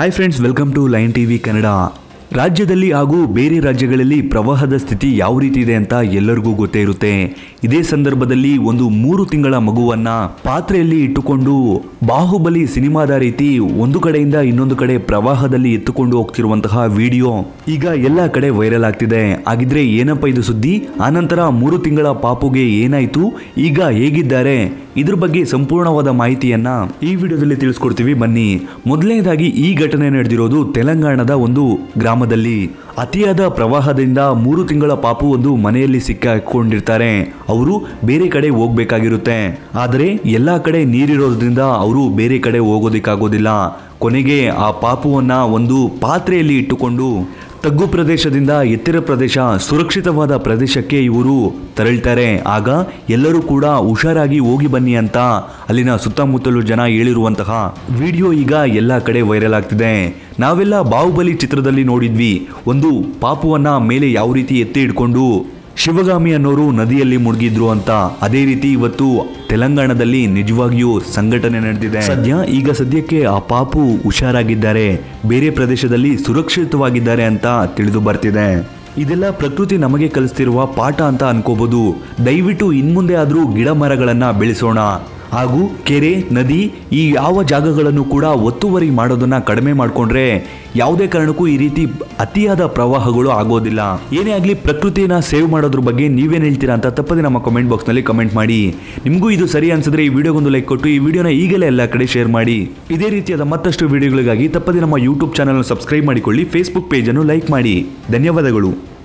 hi friends welcome to line TV Kannada ರಾಜ್ಯದಲ್ಲಿ ಹಾಗೂ ಬೇರೆ ರಾಜ್ಯಗಳಲ್ಲಿ ಪ್ರವಾಹದ ಸ್ಥಿತಿ ಯಾವ ರೀತಿ ಇದೆ ಅಂತ ಎಲ್ಲರಿಗೂ ಗೊತ್ತೇ ಇರುತ್ತೆ ಇದೇ ಸಂದರ್ಭದಲ್ಲಿ ಒಂದು ಮೂರು ತಿಂಗಳ ಮಗುವನ್ನ ಪಾತ್ರೆಯಲ್ಲಿ ಇಟ್ಟುಕೊಂಡು ಬಾಹುಬಲಿ ಸಿನಿಮಾದ ರೀತಿ ಒಂದು ಕಡೆಯಿಂದ ಇನ್ನೊಂದು ಕಡೆ ಪ್ರವಾಹದಲ್ಲಿ ಎತ್ತುಕೊಂಡು ಹೋಗ್ತಿರುವಂತಹ ವಿಡಿಯೋ ಈಗ ಎಲ್ಲ ಕಡೆ ವೈರಲ್ ಆಗ್ತಿದೆ ಹಾಗಿದ್ರೆ ಏನಪ್ಪ ಇದು ಸುದ್ದಿ ಆನಂತರ ಮೂರು ತಿಂಗಳ ಪಾಪುಗೆ ಏನಾಯ್ತು ಈಗ ಹೇಗಿದ್ದಾರೆ ಇದ್ರ ಬಗ್ಗೆ ಸಂಪೂರ್ಣವಾದ ಮಾಹಿತಿಯನ್ನ ಈ ವಿಡಿಯೋದಲ್ಲಿ ತಿಳಿಸ್ಕೊಡ್ತೀವಿ ಬನ್ನಿ ಮೊದಲನೇದಾಗಿ ಈ ಘಟನೆ ನಡೆದಿರೋದು ತೆಲಂಗಾಣದ ಒಂದು ಗ್ರಾಮದಲ್ಲಿ ಅತಿಯಾದ ಪ್ರವಾಹದಿಂದ ಮೂರು ತಿಂಗಳ ಪಾಪು ಒಂದು ಮನೆಯಲ್ಲಿ ಸಿಕ್ಕಾಕೊಂಡಿರ್ತಾರೆ ಅವರು ಬೇರೆ ಕಡೆ ಹೋಗ್ಬೇಕಾಗಿರುತ್ತೆ ಆದರೆ ಎಲ್ಲಾ ಕಡೆ ನೀರಿರೋದ್ರಿಂದ ಅವರು ಬೇರೆ ಕಡೆ ಹೋಗೋದಿಕ್ಕಾಗೋದಿಲ್ಲ ಕೊನೆಗೆ ಆ ಪಾಪುವನ್ನ ಒಂದು ಪಾತ್ರೆಯಲ್ಲಿ ಇಟ್ಟುಕೊಂಡು ತಗ್ಗು ಪ್ರದೇಶದಿಂದ ಎತ್ತರ ಪ್ರದೇಶ ಸುರಕ್ಷಿತವಾದ ಪ್ರದೇಶಕ್ಕೆ ಇವರು ತೆರಳ್ತಾರೆ ಆಗ ಎಲ್ಲರೂ ಕೂಡ ಹುಷಾರಾಗಿ ಹೋಗಿ ಬನ್ನಿ ಅಂತ ಅಲ್ಲಿನ ಸುತ್ತಮುತ್ತಲು ಜನ ಹೇಳಿರುವಂತಹ ವಿಡಿಯೋ ಈಗ ಎಲ್ಲ ಕಡೆ ವೈರಲ್ ಆಗ್ತಿದೆ ನಾವೆಲ್ಲ ಬಾಹುಬಲಿ ಚಿತ್ರದಲ್ಲಿ ನೋಡಿದ್ವಿ ಒಂದು ಪಾಪುವನ್ನ ಮೇಲೆ ಯಾವ ರೀತಿ ಎತ್ತಿ ಹಿಡ್ಕೊಂಡು ಶಿವಗಾಮಿ ಅನ್ನೋರು ನದಿಯಲ್ಲಿ ಮುಳುಗಿದ್ರು ಅಂತ ಅದೇ ರೀತಿ ಇವತ್ತು ತೆಲಂಗಾಣದಲ್ಲಿ ನಿಜವಾಗಿಯೂ ಸಂಘಟನೆ ನಡೆದಿದೆ ಸದ್ಯ ಈಗ ಸದ್ಯಕ್ಕೆ ಆ ಪಾಪು ಹುಷಾರಾಗಿದ್ದಾರೆ ಬೇರೆ ಪ್ರದೇಶದಲ್ಲಿ ಸುರಕ್ಷಿತವಾಗಿದ್ದಾರೆ ಅಂತ ತಿಳಿದು ಬರ್ತಿದೆ ಇದೆಲ್ಲ ಪ್ರಕೃತಿ ನಮಗೆ ಕಲಿಸ್ತಿರುವ ಪಾಠ ಅಂತ ಅನ್ಕೋಬಹುದು ದಯವಿಟ್ಟು ಇನ್ಮುಂದೆ ಆದರೂ ಗಿಡ ಮರಗಳನ್ನ ಬೆಳೆಸೋಣ ಹಾಗೂ ಕೆರೆ ನದಿ ಈ ಯಾವ ಜಾಗಗಳನ್ನು ಕೂಡ ಒತ್ತುವರಿ ಮಾಡೋದನ್ನ ಕಡಿಮೆ ಮಾಡಿಕೊಂಡ್ರೆ ಯಾವುದೇ ಕಾರಣಕ್ಕೂ ಈ ರೀತಿ ಅತಿಯಾದ ಪ್ರವಾಹಗಳು ಆಗೋದಿಲ್ಲ ಏನೇ ಆಗಲಿ ಪ್ರಕೃತಿನ ಸೇವ್ ಮಾಡೋದ್ರ ಬಗ್ಗೆ ನೀವೇನು ಹೇಳ್ತೀರಾ ಅಂತ ತಪ್ಪದೆ ನಮ್ಮ ಕಮೆಂಟ್ ಬಾಕ್ಸ್ನಲ್ಲಿ ಕಮೆಂಟ್ ಮಾಡಿ ನಿಮಗೂ ಇದು ಸರಿ ಅನ್ಸಿದ್ರೆ ಈ ವಿಡಿಯೋಗೊಂದು ಲೈಕ್ ಕೊಟ್ಟು ಈ ವಿಡಿಯೋನ ಈಗಲೇ ಎಲ್ಲ ಕಡೆ ಶೇರ್ ಮಾಡಿ ಇದೇ ರೀತಿಯಾದ ಮತ್ತಷ್ಟು ವಿಡಿಯೋಗಳಿಗಾಗಿ ತಪ್ಪದೆ ನಮ್ಮ ಯೂಟ್ಯೂಬ್ ಚಾನಲ್ ಸಬ್ಸ್ಕ್ರೈಬ್ ಮಾಡಿಕೊಳ್ಳಿ ಫೇಸ್ಬುಕ್ ಪೇಜನ್ನು ಲೈಕ್ ಮಾಡಿ ಧನ್ಯವಾದಗಳು